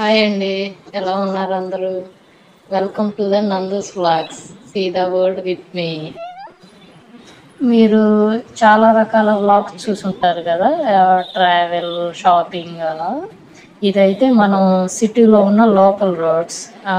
Hi అండి ఎలా ఉన్నారు అందరూ welcome to the Nandu's vlogs see the world with me మీరు చాలా రకాల వ్లాగ్స్ చూసుంటారు కదా ట్రావెల్ షాపింగ్ అలా ఇదైతే మనం సిటీలో ఉన్న లోకల్ రోడ్స్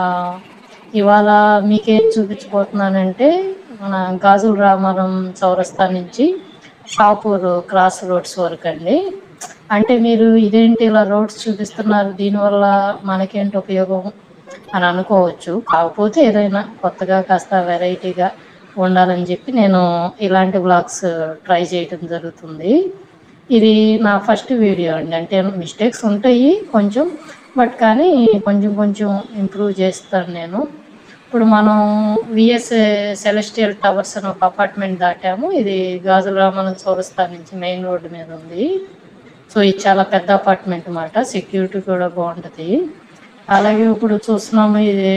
ఇవాళ మీకేం చూపించబోతున్నానంటే మన గాజుల రామారం చౌరస్తా నుంచి షాపూర్ క్రాస్ రోడ్స్ వరకు అండి అంటే మీరు ఇదేంటి ఇలా రోడ్స్ చూపిస్తున్నారు దీనివల్ల మనకేంటి ఉపయోగం అని అనుకోవచ్చు కాకపోతే ఏదైనా కొత్తగా కాస్త వెరైటీగా ఉండాలని చెప్పి నేను ఇలాంటి బ్లాగ్స్ ట్రై చేయటం జరుగుతుంది ఇది నా ఫస్ట్ వీడియో అండి అంటే మిస్టేక్స్ ఉంటాయి కొంచెం బట్ కానీ కొంచెం కొంచెం ఇంప్రూవ్ చేస్తాను నేను ఇప్పుడు మనం విఎస్ సెలెస్టియల్ టవర్స్ అని ఒక అపార్ట్మెంట్ దాటాము ఇది గాజుల రామన్ చౌరస్తా నుంచి మెయిన్ రోడ్డు మీద ఉంది సో ఇది చాలా పెద్ద అపార్ట్మెంట్ అన్నమాట సెక్యూరిటీ కూడా బాగుంటుంది అలాగే ఇప్పుడు చూస్తున్నాము ఇది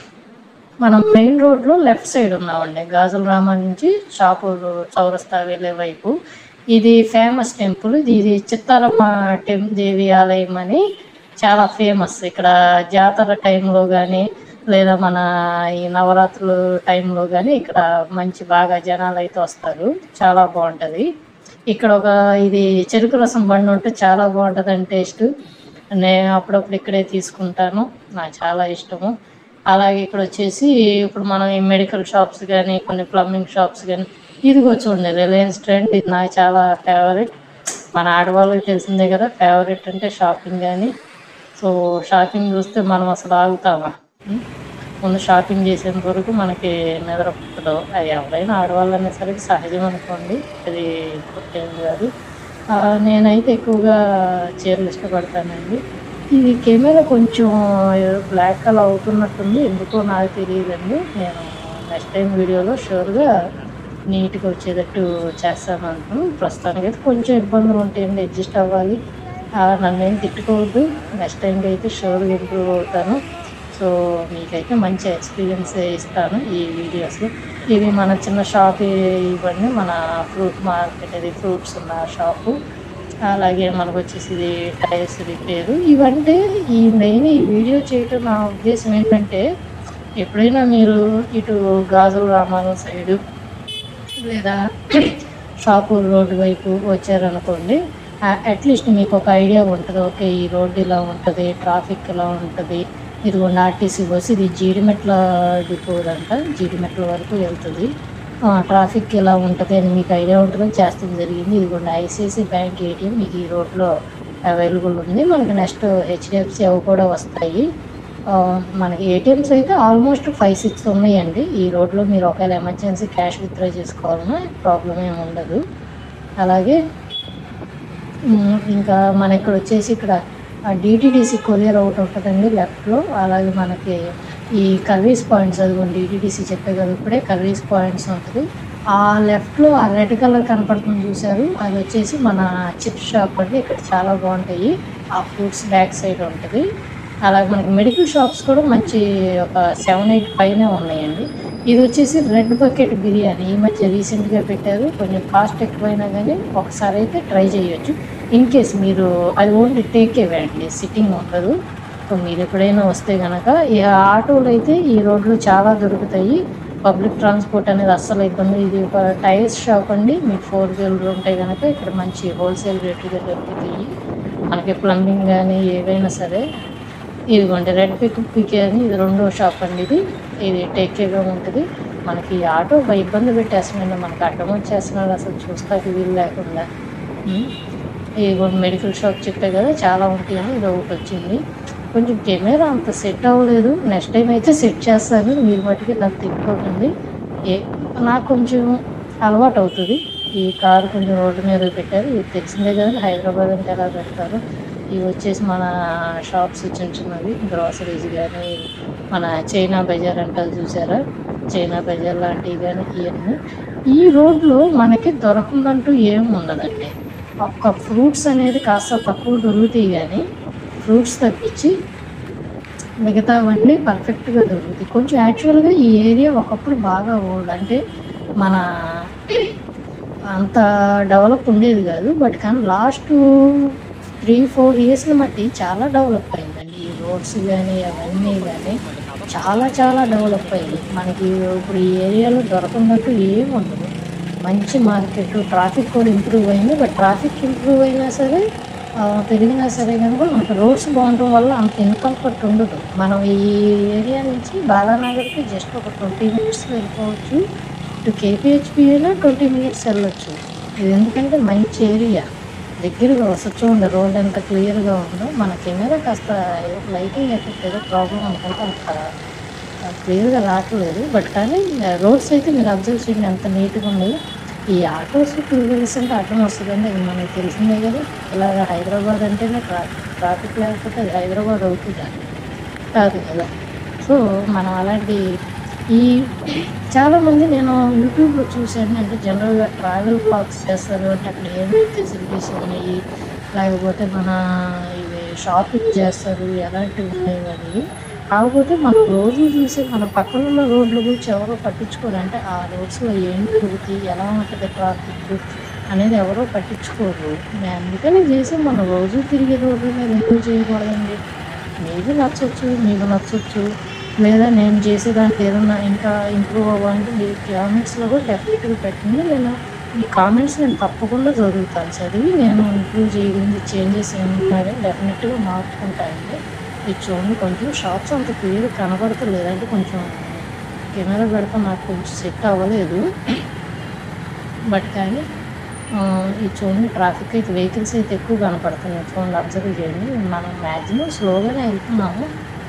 మనం మెయిన్ రోడ్లో లెఫ్ట్ సైడ్ ఉన్నామండి గాజుల రామ నుంచి షాపూర్ చౌరస్తా వెళ్ళే వైపు ఇది ఫేమస్ టెంపుల్ ఇది ఇది చిత్తారమ్మ టెం దేవి ఆలయం అని చాలా ఫేమస్ ఇక్కడ జాతర టైంలో కానీ లేదా మన ఈ నవరాత్రులు టైంలో కానీ ఇక్కడ మంచి బాగా జనాలు అయితే వస్తారు చాలా బాగుంటుంది ఇక్కడ ఒక ఇది చెరుకు రసం బండి ఉంటే చాలా బాగుంటుంది టేస్ట్ నేను అప్పుడప్పుడు ఇక్కడే తీసుకుంటాను నాకు చాలా ఇష్టము అలాగే ఇక్కడ వచ్చేసి ఇప్పుడు మనం ఈ మెడికల్ షాప్స్ కానీ కొన్ని ప్లంబింగ్ షాప్స్ కానీ ఇదిగో చూడండి రిలయన్స్ ట్రెండ్ ఇది నాకు చాలా ఫేవరెట్ మన ఆడవాళ్ళకి తెలిసిందే కదా ఫేవరెట్ అంటే షాపింగ్ కానీ సో షాపింగ్ చూస్తే మనం అసలు ఆగుతామా ఉం? ముందు షాపింగ్ చేసేంత వరకు మనకి నిద్ర పుట్టదు అది ఎవరైనా ఆడవాళ్ళు అనేసరికి సహజం అనుకోండి అది ఏం కాదు ఆ, నేనైతే ఎక్కువగా చీరలు ఇష్టపడతానండి ఇది కెమెరా కొంచెం బ్లాక్ కలర్ అవుతున్నట్టుంది ఎందుకో నాకు తెలియదండి నేను నెక్స్ట్ టైం వీడియోలో షూర్గా నీట్గా వచ్చేటట్టు చేస్తాను అంటున్నాను ప్రస్తుతానికి అయితే కొంచెం ఇబ్బందులు ఉంటాయండి అడ్జస్ట్ అవ్వాలి ఆ, నన్నేం తిట్టుకోవద్దు నెక్స్ట్ టైంకి అయితే షూర్గా ఇంప్రూవ్ అవుతాను సో మీకైతే మంచి ఎక్స్పీరియన్స్ ఇస్తాను ఈ వీడియోస్లో ఇది మన చిన్న షాప్ ఇవ్వండి మన ఫ్రూట్ మార్కెట్ ఇది ఫ్రూట్స్ ఉన్న షాపు అలాగే మనకు వచ్చేసి ఇది టైర్స్ రిపేర్ ఇవంటే ఈ మెయిన్ ఈ వీడియో చేయటం నా ఉద్దేశం ఏంటంటే ఎప్పుడైనా మీరు ఇటు గాజుల రామారం సైడు లేదా షాపూర్ రోడ్డు వైపు వచ్చారనుకోండి అట్లీస్ట్ మీకు ఒక ఐడియా ఉంటుంది ఓకే ఈ రోడ్డు ఇలా ఉంటుంది ట్రాఫిక్ ఇలా ఉంటుంది ఇదిగోండి ఆర్టీసీ బస్సు ఇది జీడిమెట్ల డిపో అంట జీడిమెట్ల వరకు వెళ్తుంది ఆ, ట్రాఫిక్ ఇలా ఉంటుంది అని మీకు ఐడియా ఉంటుందని చేస్తాం జరిగింది ఇదిగోండి ఐసిఐసి బ్యాంక్ ఏటీఎం మీకు ఈ రోడ్లో అవైలబుల్ ఉంది మనకి నెక్స్ట్ హెచ్డిఎఫ్సి అవి కూడా వస్తాయి ఆ, మనకి ఏటీఎంస్ అయితే ఆల్మోస్ట్ ఫైవ్ సిక్స్ ఉన్నాయండి ఈ రోడ్లో మీరు ఒకవేళ ఎమర్జెన్సీ క్యాష్ విత్డ్రా చేసుకోవాలన్నా ప్రాబ్లం ఏమి ఉండదు అలాగే ఉమ్, ఇంకా మన ఇక్కడ వచ్చేసి ఇక్కడ డిటిడిసి కొరియర్ ఒకటి ఉంటుందండి లెఫ్ట్లో అలాగే మనకి ఈ కర్రీస్ పాయింట్స్ అదిగోండి డిటిడిసి చెప్పే కదా ఇప్పుడే కర్రీస్ పాయింట్స్ ఉంటుంది ఆ లెఫ్ట్లో ఆ రెడ్ కలర్ కనపడుతుంది చూసారు అది వచ్చేసి మన చిప్ షాప్ అండి ఇక్కడ చాలా బాగుంటాయి ఆ ఫ్రూట్స్ బ్యాక్ సైడ్ ఉంటుంది అలాగే మనకి మెడికల్ షాప్స్ కూడా మంచి ఒక సెవెన్ ఎయిట్ పైనే ఉన్నాయండి ఇది వచ్చేసి రెడ్ బకెట్ బిర్యానీ ఈ మధ్య రీసెంట్గా పెట్టారు కొంచెం కాస్ట్ ఎక్కువైనా కానీ ఒకసారి అయితే ట్రై చేయొచ్చు ఇన్ కేస్ మీరు అది ఓన్లీ టేక్ అవే అండి సిట్టింగ్ ఉండదు సో మీరు ఎప్పుడైనా వస్తే కనుక ఈ ఆటోలు అయితే ఈ రోడ్లో చాలా దొరుకుతాయి పబ్లిక్ ట్రాన్స్పోర్ట్ అనేది అస్సలు ఇబ్బంది ఇది ఒక టైర్స్ షాప్ అండి మీకు ఫోర్ వీలర్ ఉంటాయి కనుక ఇక్కడ మంచి హోల్సేల్ రేట్లుగా దొరుకుతాయి మనకి ప్లంబింగ్ కానీ ఏవైనా సరే ఇదిగోండి రెడ్ పిక్ పిక్ అని ఇది రెండో షాప్ అండి ఇది ఇది టేకేగా ఉంటుంది మనకి ఈ ఆటో బై ఇబ్బంది పెట్టేస్తున్నాడు మనకి అడ్డం వచ్చేస్తున్నాడు అసలు చూస్తాకి వీలు లేకుండా ఉమ్. ఇదిగోండి మెడికల్ షాప్ చెప్పే కదా చాలా ఉంటాయని ఇది ఒకటి వచ్చింది కొంచెం కెమెరా అంత సెట్ అవ్వలేదు నెక్స్ట్ టైం అయితే సెట్ చేస్తాను మీరు మటుకి నాకు తిప్పుకోకండి ఏ నాకు కొంచెం అలవాటు అవుతుంది ఈ కారు కొంచెం రోడ్డు మీద పెట్టారు ఇది తెలిసిందే కదా హైదరాబాద్ అంటే ఎలా పెడతారు ఇవి వచ్చేసి మన షాప్స్ చిన్న చిన్నవి గ్రాసరీస్ కానీ మన చైనా బజార్ అంటారు చూసారా చైనా బజార్ లాంటివి కానీ ఇవన్నీ ఈ రోడ్లో మనకి దొరకదంటూ ఏం ఉండదండి ఒక్క ఫ్రూట్స్ అనేది కాస్త తక్కువ దొరుకుతాయి కానీ ఫ్రూట్స్ తప్పించి మిగతావన్నీ పర్ఫెక్ట్గా దొరుకుతాయి కొంచెం యాక్చువల్గా ఈ ఏరియా ఒకప్పుడు బాగా ఓల్డ్ అంటే మన అంత డెవలప్ ఉండేది కాదు బట్ కానీ లాస్ట్ త్రీ ఫోర్ ఇయర్స్ని బట్టి చాలా డెవలప్ అయిందండి ఈ రోడ్స్ కానీ అవన్నీ కానీ చాలా చాలా డెవలప్ అయ్యాయి మనకి ఇప్పుడు ఈ ఏరియాలో దొరకనట్టు ఏమి ఉండదు మంచి మార్కెట్ ట్రాఫిక్ కూడా ఇంప్రూవ్ అయింది బట్ ట్రాఫిక్ ఇంప్రూవ్ అయినా సరే ఆ, పెరిగినా సరే కనుక మనకు రోడ్స్ బాగుండటం వల్ల అంత ఇన్కంఫర్ట్ ఉండదు మనం ఈ ఏరియా నుంచి బాలానగర్కి జస్ట్ ఒక ట్వంటీ మినిట్స్ వెళ్ళిపోవచ్చు ఇటు కేపీహెచ్పి అయినా ట్వంటీ మినిట్స్ వెళ్ళొచ్చు ఇది ఎందుకంటే మంచి ఏరియా దగ్గరగా వస్తుంది చూడండి రోడ్ ఎంత క్లియర్గా ఉందో మన కెమెరా కాస్త లైటింగ్ ఎఫెక్ట్ ఏదో ప్రాబ్లం అనుకుంటే అంత క్లియర్గా రావట్లేదు బట్ కానీ రోడ్స్ అయితే మీరు అబ్జర్వ్ చేయండి ఎంత నీట్గా ఉన్నాయి ఈ ఆటోస్ టూ వీలర్స్ అంటే అడ్డం వస్తుందండి అది మనకి తెలిసిందే కదా ఇలాగ హైదరాబాద్ అంటేనే ట్రాఫిక్ ట్రాఫిక్ లేకపోతే అది హైదరాబాద్ అవుతుందా కాదు కదా సో మనం అలాంటి ఈ చాలామంది నేను యూట్యూబ్లో చూశాను అంటే జనరల్గా ట్రావెల్ బ్లాగ్స్ చేస్తారు అంటే అక్కడ ఏమేమి ఫెసిలిటీస్ ఉన్నాయి లేకపోతే మన ఇవి షాపింగ్ చేస్తారు ఎలాంటివి ఉన్నాయి అని కాకపోతే మనం రోజు చూసే మన పక్కన ఉన్న రోడ్ల గురించి ఎవరో పట్టించుకోరు అంటే ఆ రోడ్స్లో ఏం జరుగుతాయి ఎలా ఉంటుంది ట్రాఫిక్ అనేది ఎవరో పట్టించుకోరు నేను అందుకని చేసి మనం రోజు తిరిగే రోడ్ల మీద ఎందుకు చేయకూడదండి మీకు నచ్చొచ్చు మీకు నచ్చొచ్చు లేదా నేను చేసేదానికి ఏదన్నా ఇంకా ఇంప్రూవ్ అవ్వాలంటే మీ కామెంట్స్లో కూడా డెఫినెట్గా పెట్టండి నేను ఈ కామెంట్స్ నేను తప్పకుండా చదువుతాను చదివి నేను ఇంప్రూవ్ చేయగలిగింది చేంజెస్ ఏమున్నాయో డెఫినెట్గా మార్చుకుంటానండి ఇది చూడండి కొంచెం షాప్స్ అంత క్లియర్ కనబడతలేదు అంటే కొంచెం కెమెరా పెడతా నాకు కొంచెం సెట్ అవ్వలేదు బట్ కానీ ఆ, ఇది చూడండి ట్రాఫిక్ అయితే వెహికల్స్ అయితే ఎక్కువ కనపడుతున్నాయి చూడండి అబ్జర్వ్ చేయండి మనం మ్యాక్సిమం స్లోగానే వెళ్తున్నాము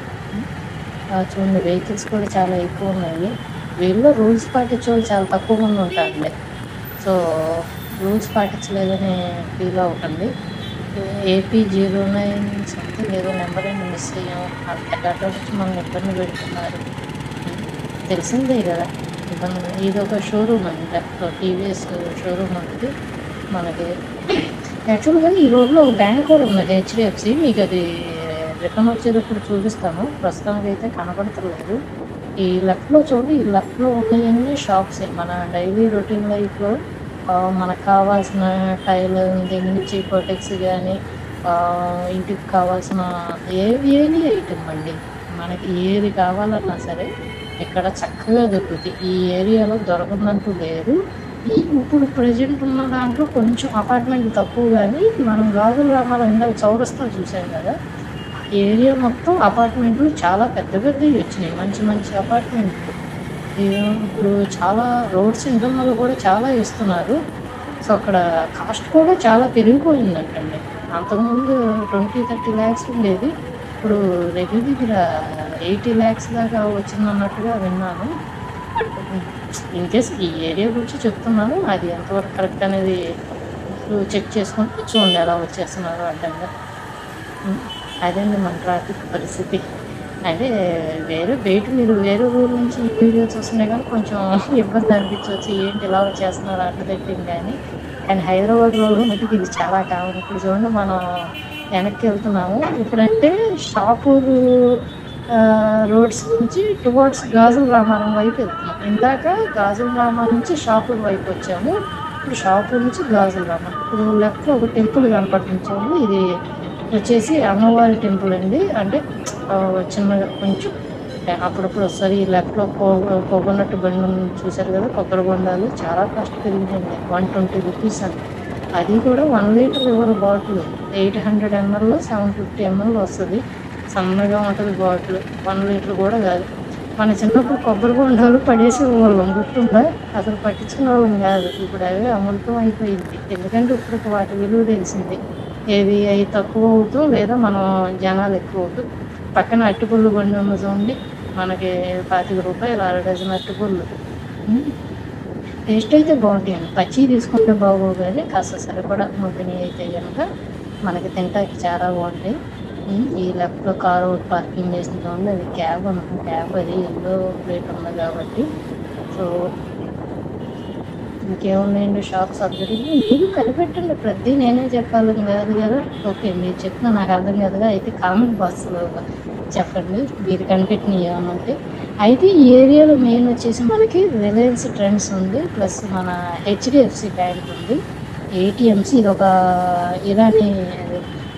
ఆ, చూడండి వెహికల్స్ కూడా చాలా ఎక్కువ ఉన్నాయి వీళ్ళు రూల్స్ పాటించే వాళ్ళు చాలా తక్కువ మంది ఉంటారండి సో రూల్స్ పాటించలేదని ఫీల్ అవ్వకండి ఏపీ జీరో నైన్ సంథింగ్ ఏదో నెంబర్ ఏంటి మిస్ అయ్యాం అక్కడ వచ్చి మనం ఇబ్బంది పెడుతున్నారు తెలిసిందే కదా ఇబ్బంది ఇది ఒక షోరూమ్ అంట టీవీఎస్ షోరూమ్ అనేది మనకి యాక్చువల్గా ఈ రోడ్లో ఒక బ్యాంక్ కూడా ఉన్నది హెచ్డిఎఫ్సి మీకు అది రిటర్న్ వచ్చేటప్పుడు చూపిస్తాను ప్రస్తుతానికి అయితే కనబడతలేదు ఈ లెఫ్ట్లో చూడండి ఈ లెఫ్ట్లో ఉన్నవన్నీ షాప్స్ మన డైలీ రొటీన్ లైఫ్లో మనకు కావాల్సిన టైల్ దగ్గర నుంచి ప్రొటెక్ట్స్ కానీ ఇంటికి కావాల్సిన ఏవి ఏది ఐటమ్ అండి మనకి ఏది కావాలన్నా సరే ఇక్కడ చక్కగా దొరుకుతాయి ఈ ఏరియాలో దొరకదంటూ లేదు ఈ ఇప్పుడు ప్రజెంట్ ఉన్న దాంట్లో కొంచెం అపార్ట్మెంట్ తక్కువ కానీ మనం గాజుల రామారావు ఇందాక చౌరస్తా చూసాం కదా ఈ ఏరియా మొత్తం అపార్ట్మెంట్లు చాలా పెద్ద పెద్దవి వచ్చినాయి మంచి మంచి అపార్ట్మెంట్లు ఈ- ఇప్పుడు చాలా రోడ్స్ ఇంటర్నల్ కూడా చాలా ఇస్తున్నారు సో అక్కడ కాస్ట్ కూడా చాలా పెరిగిపోయిందంటండి అంతకుముందు ట్వంటీ థర్టీ ల్యాక్స్ ఉండేది ఇప్పుడు దగ్గర దగ్గర ఎయిటీ ల్యాక్స్ దాకా వచ్చిందన్నట్టుగా విన్నాను ఇన్ కేస్ ఈ ఏరియా గురించి చెప్తున్నాను అది ఎంతవరకు కరెక్ట్ అనేది చెక్ చేసుకుంటే చూడండి ఎలా వచ్చేస్తున్నారు అడ్డంగా ఉం. అదండి మన ట్రాఫిక్ పరిస్థితి అంటే వేరే బయట మీరు వేరే ఊరు నుంచి వీడియోస్ వస్తున్నాయి కానీ కొంచెం ఇబ్బంది అనిపించవచ్చు ఏంటి ఇలా చేస్తున్నారు అడ్డు తప్పింది కానీ కానీ హైదరాబాద్ రోడ్ మటుకు ఇది చాలా కావాలి ఇప్పుడు చూడండి మనం వెనక్కి వెళ్తున్నాము ఇప్పుడంటే షాపూరు రోడ్స్ నుంచి టువర్డ్స్ గాజుల రామారం వైపు వెళ్తున్నాం ఇందాక గాజుల రామారం నుంచి షాపూర్ వైపు వచ్చాము ఇప్పుడు షాపూర్ నుంచి గాజుల రామారం ఇప్పుడు లెఫ్ట్లో ఒక టెంపుల్ కనపడుతుంది చూడండి ఇది వచ్చేసి అమ్మవారి టెంపుల్ అండి అంటే ఆ, చిన్నగా కొంచెం అప్పుడప్పుడు వస్తుంది ఈ లెఫ్ట్లో పో పోగొన్నట్టు బండి ఉంది చూశారు కదా కొబ్బరి బొండాలు చాలా కాస్ట్ పెరిగిందండి వన్ ట్వంటీ రూపీస్ అండి అది కూడా one litre river bottle eight hundred ML seven fifty ML వస్తుంది సన్నగా ఉంటుంది బాటిల్ వన్ లీటర్ కూడా కాదు మన చిన్నప్పుడు కొబ్బరి బొండాలు పడేసి వాళ్ళం గుర్తుందా అసలు పట్టించుకునే వాళ్ళం కాదు ఇప్పుడు అవే అమృతం అయిపోయింది ఎందుకంటే ఇప్పుడు వాటి విలువ తెలిసింది ఏది అవి తక్కువ అవుతూ లేదా మనం జనాలు ఎక్కువ అవుతూ పక్కన అట్టుపుల్లు బండి ఉన్న చూడండి మనకి పాతిక రూపాయలు అర డజన్ అట్టుపుల్లు ఉమ్. టేస్ట్ అయితే బాగుంటాయండి పచ్చి తీసుకుంటే బాగోవు కానీ కాస్త సరిపడా ముద్దని అయితే కనుక మనకి తింటానికి చాలా బాగుంటాయి ఉమ్, ఈ లెఫ్ట్లో కారు ఒకటి పార్కింగ్ చేసిన చూడండి అది క్యాబ్ అనుకో క్యాబ్ అది ఎల్లో ప్లేట్ ఉంది కాబట్టి సో ఇంకేమున్నాయండి షాప్స్ అద్దరికి మీరు కనిపెట్టండి ప్రతి నేనే చెప్పాలని కాదు కదా ఓకే మీరు చెప్పిన నాకు అర్థం కాదుగా అయితే కామెంట్ బాక్స్లో చెప్పండి మీరు కనిపెట్టిన ఏమైనా ఉంటే అయితే ఈ ఏరియాలో మెయిన్ వచ్చేసి మనకి రిలయన్స్ ట్రెండ్స్ ఉంది ప్లస్ మన హెచ్డిఎఫ్సి బ్యాంక్ ఉంది ఏటీఎంసి ఇది ఒక ఇరానీ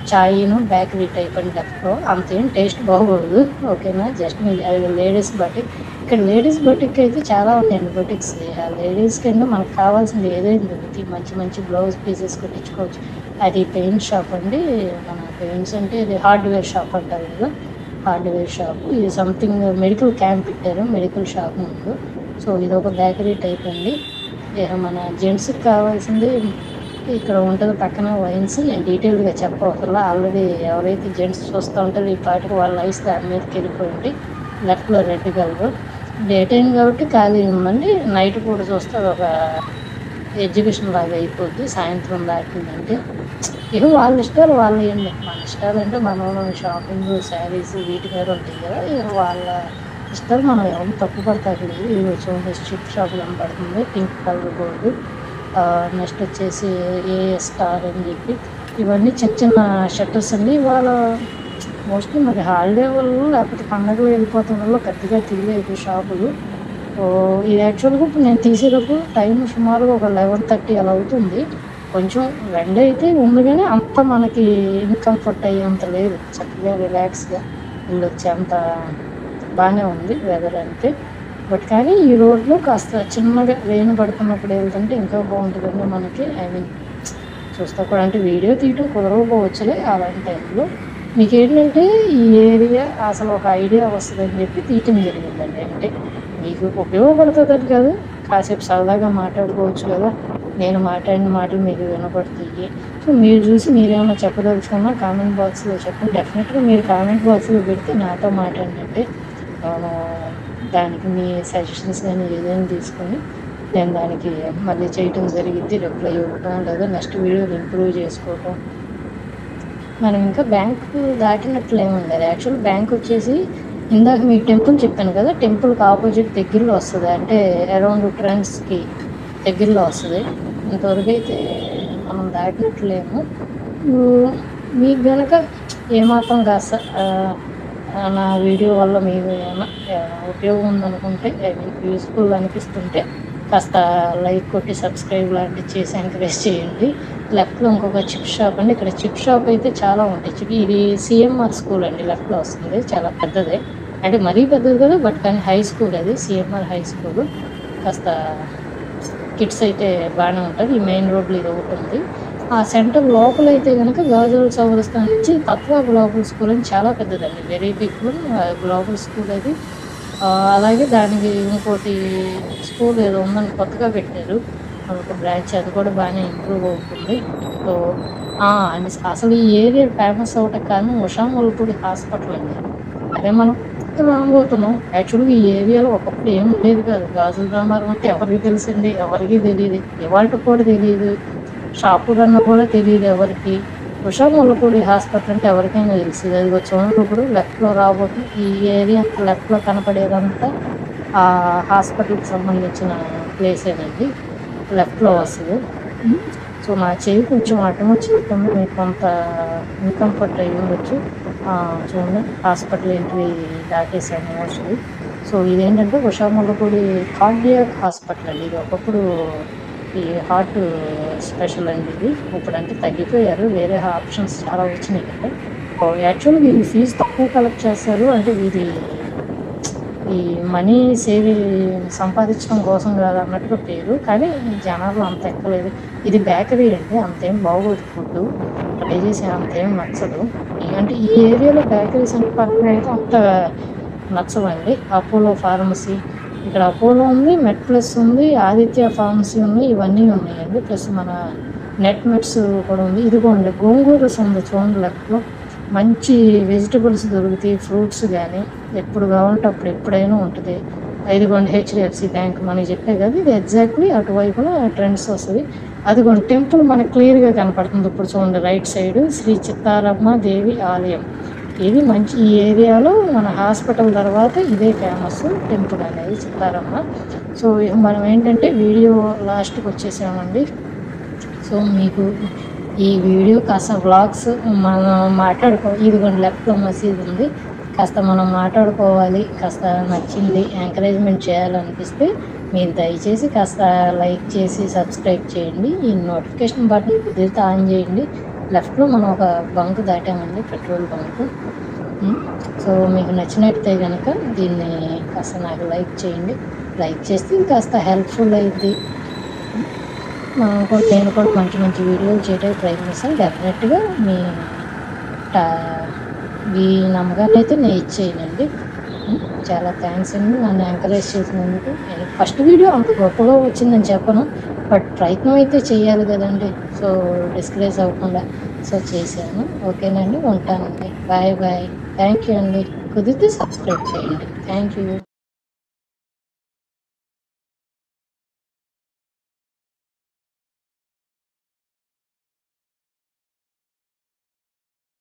చాయ్ను బేకరీ టైప్ అండి లెఫ్ట్లో అంతేం టేస్ట్ బాగోదు ఓకేనా జస్ట్ మీ అది లేడీస్ బటిక్ ఇక్కడ లేడీస్ బటిక్ అయితే చాలా ఉన్నాయండి బటిక్స్ ఆ లేడీస్ కింద మనకు కావాల్సింది ఏదైనా దొరుకుతాయి మంచి మంచి బ్లౌజ్ పీసెస్ కుట్టించుకోవచ్చు అది పెయింట్ షాప్ అండి మన పెయింట్స్ అంటే ఇది హార్డ్వేర్ షాప్ అంటారు కదా హార్డ్వేర్ షాప్ ఇది సంథింగ్ మెడికల్ క్యాంప్ పెట్టారు మెడికల్ షాప్ ముందు సో ఇది ఒక బేకరీ టైప్ అండి ఇక మన జెంట్స్కి కావాల్సింది ఇక్కడ ఉంటుంది పక్కన వైన్స్ నేను డీటెయిల్గా చెప్పవసరం ఆల్రెడీ ఎవరైతే జెంట్స్ చూస్తూ ఉంటారో ఈ పాటికి వాళ్ళ లైఫ్ దాని మీదకి వెళ్ళిపోయింది లెఫ్ట్లో రెడ్ కలర్ డే టైం కాబట్టి ఖాళీ ఉందండి నైట్ కూడా చూస్తే అది ఒక ఎడ్యుకేషన్ లాగా అయిపోద్ది సాయంత్రం దాటిందంటే ఇక వాళ్ళ ఇష్టాలు వాళ్ళు ఏంటి మన ఇష్టాలు అంటే మనం షాపింగ్ శారీస్ వీటి మీద ఉంటాయి కదా ఇక వాళ్ళ ఇష్టాలు మనం ఎవరు తప్పు పడతారు లేదు ఇది చూడండి స్ట్రిప్ షాప్ కనపడుతుంది పింక్ కలర్ బోర్డు నెక్స్ట్ వచ్చేసి ఏ స్టార్ అని చెప్పి ఇవన్నీ చిన్న చిన్న షట్టర్స్ అండి వాళ్ళ మోస్ట్లీ మరి హాలిడే వాళ్ళు లేకపోతే పండగ వెళ్ళిపోతున్న వాళ్ళు పెద్దగా తెలియదు షాపులు సో ఇది యాక్చువల్గా ఇప్పుడు నేను తీసేటప్పుడు టైం సుమారుగా ఒక లెవెన్ థర్టీ అలా అవుతుంది కొంచెం వెండ అయితే ఉంది కానీ అంత మనకి ఇన్కంఫర్ట్ అయ్యేంత లేదు చక్కగా రిలాక్స్గా వెళ్ళొచ్చే అంత బాగానే ఉంది వెదర్ అంటే బట్ కానీ ఈ రోడ్లో కాస్త చిన్నగా రెయిన్ పడుతున్నప్పుడు వెళ్తుంటే ఇంకా బాగుంటుందండి మనకి ఐ మీన్ చూస్తా కూడా అంటే వీడియో తీయటం కుదరకపోవచ్చులే అలాంటి టైంలో మీకు ఏంటంటే ఈ ఏరియా అసలు ఒక ఐడియా వస్తుందని చెప్పి తీయటం జరిగిందండి అంటే మీకు ఉపయోగపడుతుందని కాదు కాసేపు సరదాగా మాట్లాడుకోవచ్చు కదా నేను మాట్లాడిన మాటలు మీకు వినపడుతాయి సో మీరు చూసి మీరేమైనా చెప్పదలుచుకున్నా కామెంట్ బాక్స్లో చెప్పండి డెఫినెట్గా మీరు కామెంట్ బాక్స్లో పెడితే నాతో మాట్లాడినట్టే నేను దానికి మీ సజెషన్స్ కానీ ఏదైనా తీసుకొని నేను దానికి మళ్ళీ చేయటం జరిగింది రిప్లై ఇవ్వటం లేదా నెక్స్ట్ వీడియోలు ఇంప్రూవ్ చేసుకోవటం మనం ఇంకా బ్యాంక్ దాటినట్లు ఏముంది అది యాక్చువల్ బ్యాంక్ వచ్చేసి ఇందాక మీకు టెంపుల్ చెప్పాను కదా టెంపుల్కి ఆపోజిట్ దగ్గరలో వస్తుంది అంటే అరౌండ్ ట్రెండ్స్కి దగ్గరలో వస్తుంది ఇంతవరకు అయితే మనం దాటినట్లేము ఊ- మీకు గనక ఏమాత్రం కాస్త ఆ, ఆ, నా వీడియో వల్ల మీకు ఏమైనా ఆ, ఉపయోగం ఉందనుకుంటే ఐ మీన్ యూస్ఫుల్ అనిపిస్తుంటే కాస్త లైక్ కొట్టి సబ్స్క్రైబ్ లాంటివి చేసి ఎంకరేజ్ చేయండి లెఫ్ట్లో ఇంకొక చిప్ షాప్ అండి ఇక్కడ చిప్ షాప్ అయితే చాలా ఉంటాయి చిప్ ఇది సిఎంఆర్ స్కూల్ అండి లెఫ్ట్లో వస్తుంది చాలా పెద్దదే అంటే మరీ పెద్దది కదా బట్ కానీ హై స్కూల్ అది సిఎంఆర్ హై స్కూల్ కాస్త కిడ్స్ అయితే బాగానే ఉంటుంది ఈ మెయిన్ రోడ్లో ఇది ఒకటి ఉంది ఆ సెంటర్ లోపల అయితే కనుక గాజుల చౌరస్తా నుంచి తత్వ గ్లోబల్ స్కూల్ అని చాలా పెద్దదండి వెరీ బిగ్ గ్లోబల్ స్కూల్ అది ఆ, అలాగే దానికి ఇంకోటి స్కూల్ ఏదో ఉందని కొత్తగా పెట్టారు ఒక బ్రాంచ్ అది కూడా బాగానే ఇంప్రూవ్ అవుతుంది సో ఆ, అండ్ అసలు ఈ ఏరియా ఫేమస్ అవటం కారణం ఉషా ముల్పూడి హాస్పిటల్ అండి అదే మనం రాబోతున్నాం యాక్చువల్గా ఈ ఏరియాలో ఒకప్పుడు ఏం ఉండేది కాదు గాజుల రామారం అంటే ఎవరికి తెలుసండి ఎవరికి తెలియదు ఇవాళ కూడా తెలియదు షాపు కన్నా కూడా తెలియదు ఎవరికి ఉషా ముల్లపూడి హాస్పిటల్ అంటే ఎవరికైనా తెలుసు అది చూడండి ఇప్పుడు లెఫ్ట్లో రాబోతుంది ఈ ఏరియా లెఫ్ట్లో కనపడేదంతా ఆ హాస్పిటల్కి సంబంధించిన ప్లేసేనండి లెఫ్ట్లో వస్తుంది సో నా చెయ్యి కొంచెం అటు వచ్చినట్టుంది మీకు కొంత ఇన్కంఫర్ట్ అయ్యి ఉండొచ్చు ఆ, చూడండి హాస్పిటల్ ఎంట్రీ దాటేసాను మోస్ట్లీ సో ఇదేంటంటే ఉషాముల్లపూడి కార్డియాక్ హాస్పిటల్ అండి ఇది ఒకప్పుడు ఈ హార్ట్ స్పెషల్ అండి ఇది ఇప్పుడు అంటే తగ్గిపోయారు వేరే ఆప్షన్స్ చాలా వచ్చినాయి కదా యాక్చువల్గా వీరి ఫీజు తక్కువ కలెక్ట్ చేస్తారు అంటే వీరి ఈ మనీ సేవ్ సంపాదించడం కోసం కాదు అన్నట్టుగా పేరు కానీ జనాలు అంత ఎక్కలేదు ఇది బేకరీ అండి అంతేం బాగోదు ఫుడ్ ట్రై చేసి అంతేం నచ్చదు అంటే ఈ ఏరియాలో బేకరీస్ అంటే పక్కన అయితే అంత నచ్చవండి అపోలో ఫార్మసీ ఇక్కడ అపోలో ఉంది మెట్ ప్లస్ ఉంది ఆదిత్య ఫార్మసీ ఉంది ఇవన్నీ ఉన్నాయండి ప్లస్ మన నెట్ మెట్స్ కూడా ఉంది ఇదిగోండి గోంగూర ఉంది చూడండి లెక్కలో మంచి వెజిటబుల్స్ దొరుకుతాయి ఫ్రూట్స్ కానీ ఎప్పుడు కావాలంటే అప్పుడు ఎప్పుడైనా ఉంటుంది ఇదిగోండి హెచ్డిఎఫ్సి బ్యాంక్ మనకి చెప్పే కదా ఇది ఎగ్జాక్ట్లీ అటువైపున ట్రెండ్స్ వస్తుంది అదిగోండి టెంపుల్ మనకి క్లియర్గా కనపడుతుంది ఇప్పుడు చూడండి రైట్ సైడ్ శ్రీ చిత్తారమ్మ దేవి ఆలయం ఇది మంచి ఈ ఏరియాలో మన హాస్పిటల్ తర్వాత ఇదే ఫేమస్ టెంపుల్ అనేది చిత్తారమ్మ సో మనం ఏంటంటే వీడియో లాస్ట్కి వచ్చేసామండి సో మీకు ఈ వీడియో కాస్త వ్లాగ్స్ మనం మాట్లాడుకో ఇదిగోండి లెఫ్ట్లో మసీద్ ఉంది కాస్త మనం మాట్లాడుకోవాలి కాస్త నచ్చింది ఎంకరేజ్మెంట్ చేయాలనిపిస్తే మీరు దయచేసి కాస్త లైక్ చేసి సబ్స్క్రైబ్ చేయండి ఈ నోటిఫికేషన్ బటన్ కుదిరితే ఆన్ చేయండి లెఫ్ట్లో మనం ఒక బంక్ దాటామండి పెట్రోల్ బంక్ ఉమ్, సో మీకు నచ్చినట్టయితే కనుక దీన్ని కాస్త నాకు లైక్ చేయండి లైక్ చేస్తే కాస్త హెల్ప్ఫుల్ అయింది మనం కూడా నేను కూడా మంచి మంచి వీడియోలు చేయడానికి ప్రయత్నిస్తాను డెఫినెట్గా మీ టా- మీ నమ్మకాన్ని అయితే నేను ఇచ్చేయనండి ఉమ్, చాలా థ్యాంక్స్ అండి నన్ను ఎంకరేజ్ చేసినందుకు నేను ఫస్ట్ వీడియో అంత గొప్పగా వచ్చిందని చెప్పను బట్ ప్రయత్నం అయితే చేయాలి కదండి సో డిస్కరేజ్ అవ్వకుండా సో చేశాను ఓకేనండి ఉంటానండి బాయ్ బాయ్ థ్యాంక్ యూ అండి కుదిరితే సబ్స్క్రైబ్ చేయండి థ్యాంక్ యూ